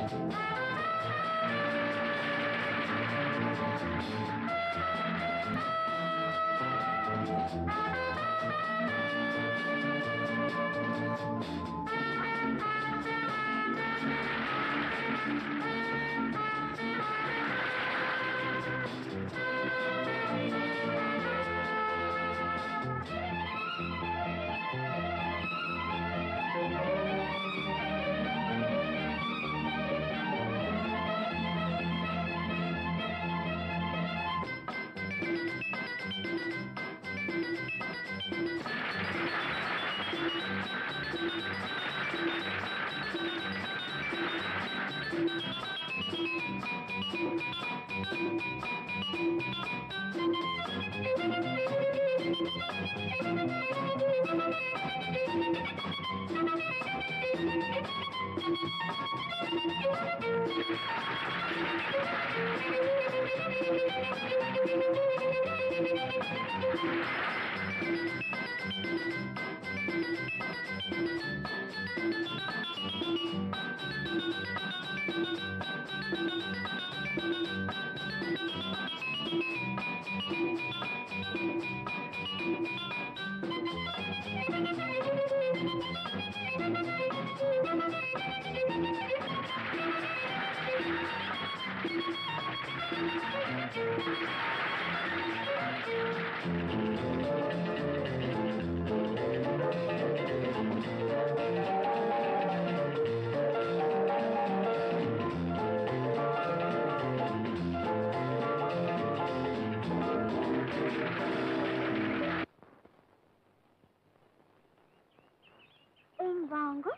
இங்க வாங்க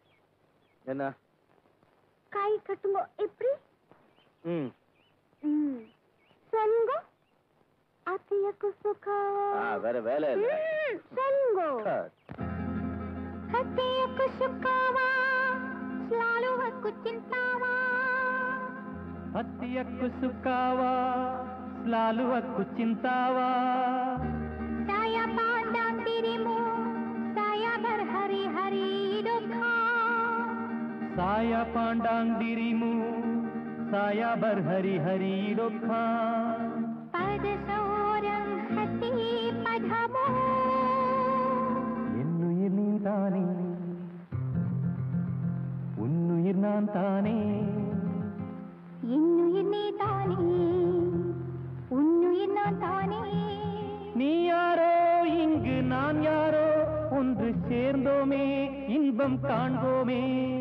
என்ன கை கட்டுங்க எப்படி ம் ம் சொல்லுங்க அத்தையக்கு சுகாவா ஆ, வேற வேலை இல்ல ம், சொல்லுங்க అత్తయ్యకు సుఖావా స్లాలువకు చింతావా ಹತ್ತಿಯಕ್ಕು ಸುಕ್ಕಾವಾ ಸ್ಲಾಲುವಕ್ಕು ಚಿಂತಾವಾ సాయా పాండా తిరిము సాయా బర్ హరి హరి దుఃఖా ಸಾಯ ಪಾಂಡಾಂಗಿರಿಮು ಸಾಯ ಬರ್ಹರಿ ಹರಿ ಡೊಕ್ಕ పద సౌరం హతి పదమో என்னுயிர் நீ தானே உன்னுயிர் நான் தானே இன்னுயிர் நீ தானே உன்னுயிர் நான் தானே நீ யாரோ இங்கு நான் யாரோ ஒன்று சேர்ந்தோமே இன்பம் காண்போமே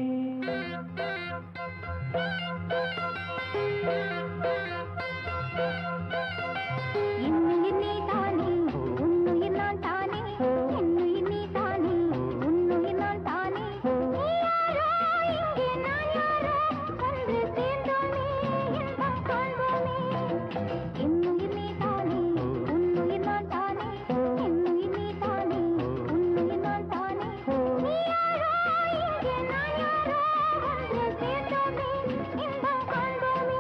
இன்னுயிர் நீ தானே உன்னுயிர் நான் தானே இன்னுயிர் நீ தானே உன்னுயிர் நான் தானே நீ யாரோ இங்கே நான் யாரோ ஒன்று சேர்ந்தோமே இன்பம் காண்போமே இன்னுயிர் நீ தானே உன்னுயிர் நான் தானே இன்னுயிர் நீ தானே உன்னுயிர் நான் தானே நீ யாரோ இங்கே நான் யாரோ ஒன்று சேர்ந்தோமே இன்பம் காண்போமே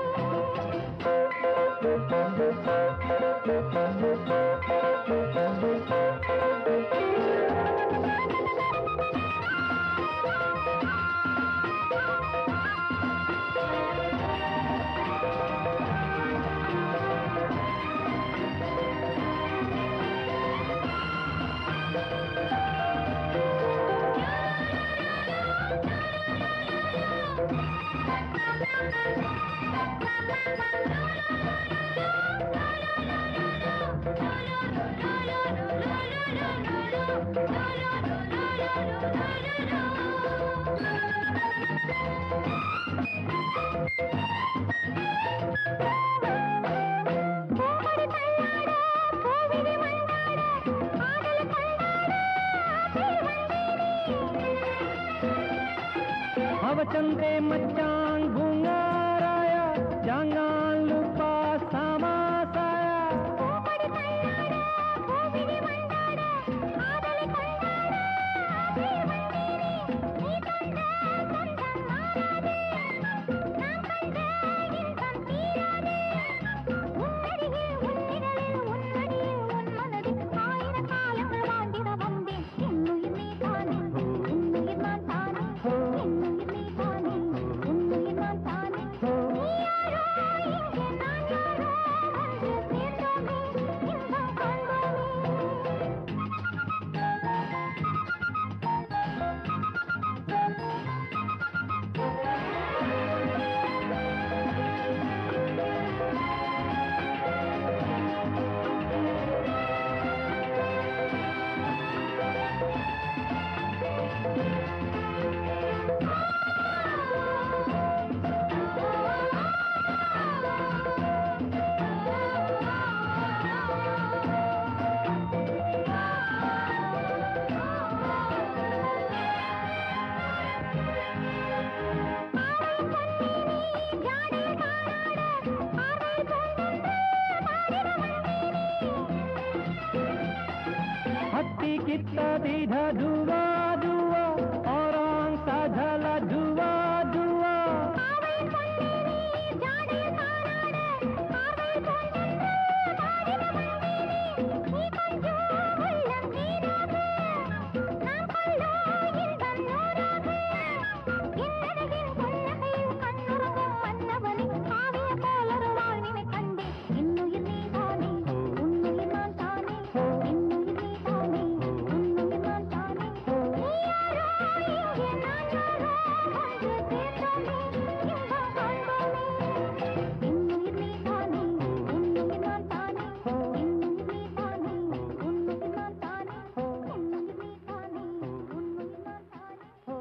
பூமடி தள்ளாட, பூவிழி மண்டாட, ஆடல் கொண்டாட, ஆசை வந்தேனே. அவச்சந்தே மச்சான் பூங்காராயா ஜாங்கான் லுப்பா சமாசாயா பூமடி தள்ளாட, பூவிழி மண்டாட, ஆடல் கொண்டாட, ஆசை வந்தேனே. நீ தந்த சொந்தம் மாறாதே, நான் கண்ட இன்பம் தீராதே. உன்னருகில், உன்னிடலில், உன்மடியில், உன் மனதில் ஆயிர காலங்கள் வாழ்ந்திட வந்தேன். என்னுயிர் நீதானே, உன்னுயிர் நான் தானே. என்னுயிர் நீதானே, உன்னுயிர் நான் தானே. चित्ता दीधा दुआ दुआ और सा झला दुआ दुआ ஆவை பொன்னே நீ ஜாடையில் தானாட ஆவை பொன்னென்று பாடின மன்னே நீ கொஞ்சம் உள்ளம் நீராக நாம் கொள்ளோ இன்பம் நூறாக என்னழகின் புன்னகையில் கண்ணுறங்கும் மன்னவனே ஆவிய போலொரு வாழ்வினை கண்டேன் இன்னுயிர் நீதானே உன்னுயிர் நான் தானே இன்னுயிர் நீதானே உன்னுயிர் நான் தானே நீ யாரோ இங்கே நான் யாரோ ஒன்று சேர்ந்தோமே இன்பம் காண்போமே இன்னுயிர் நீதானே உன்னுயிர் நான் தானே இன்னுயிர் நீதானே உன்னுயிர் நான் தானே இன்னுயிர் நீதானே உன்னுயிர் நான் தானே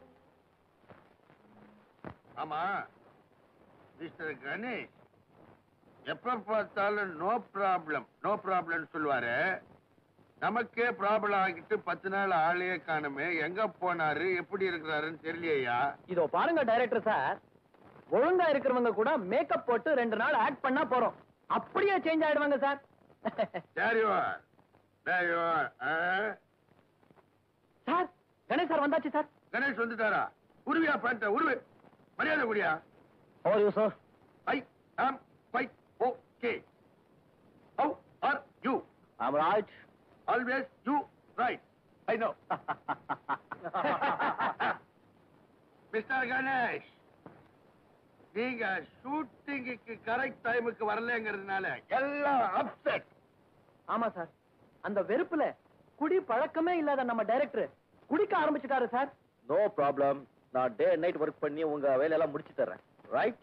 ஆமா மிஸ்டர் கணேஷ் எப்ப பார்த்தாலும் நோ ப்ராப்ளம் நோ ப்ராப்ளம் சொல்லுவாரு நமக்கே ப்ராப்ளம் ஆகிட்டு பத்து நாள் ஆளையே காணுமே எங்க போனாரு எப்படி இருக்கிறாருன்னு தெரியலையா இதோ பாருங்க டைரக்டர் சார் ஒழுங்கா இருக்கிறவங்க கூட மேக்கப் போட்டு ரெண்டு நாள் ஆக்ட் பண்ணா போறோம் அப்படியே சேஞ்ச் ஆயிடுவாங்க சார் தேரியோர் தேரியோர் சார் கணேஷ் சார் வந்தாச்சு சார் கணேஷ் வந்துட்டாரா உருவியா பேண்ட உருவு மரியாதை கூடியா ஓ you sir I am quite okay How are you I'm right always you right I know mister Ganesh நீங்க ஷூட்டிங்குக்கு கரெக்ட் டைமுக்கு வரலங்கிறதுனால எல்லாம் அப்செட் ஆமா சார் அந்த வெறுப்புல குடி பழக்கமே இல்லாத நம்ம டைரக்டர் குடிக்க ஆரம்பிச்சுட்டாரு சார் நோ ப்ராப்ளம் நான் டே நைட் ஒர்க் பண்ணி உங்க வேலையெல்லாம் முடிச்சு தர்றேன் right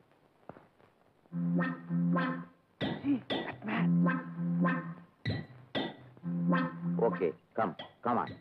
okay come come on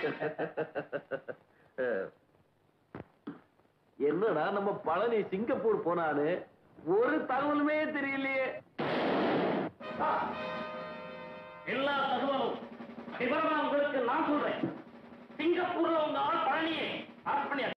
என்னடா நம்ம பழனி சிங்கப்பூர் போனான்னு ஒரு தகவலுமே தெரியலையே எல்லா தகவலும் விவரமா உங்களுக்கு நான் சொல்றேன் சிங்கப்பூர்ல உங்க ஆள் பழனியை அரெஸ்ட் பண்ணி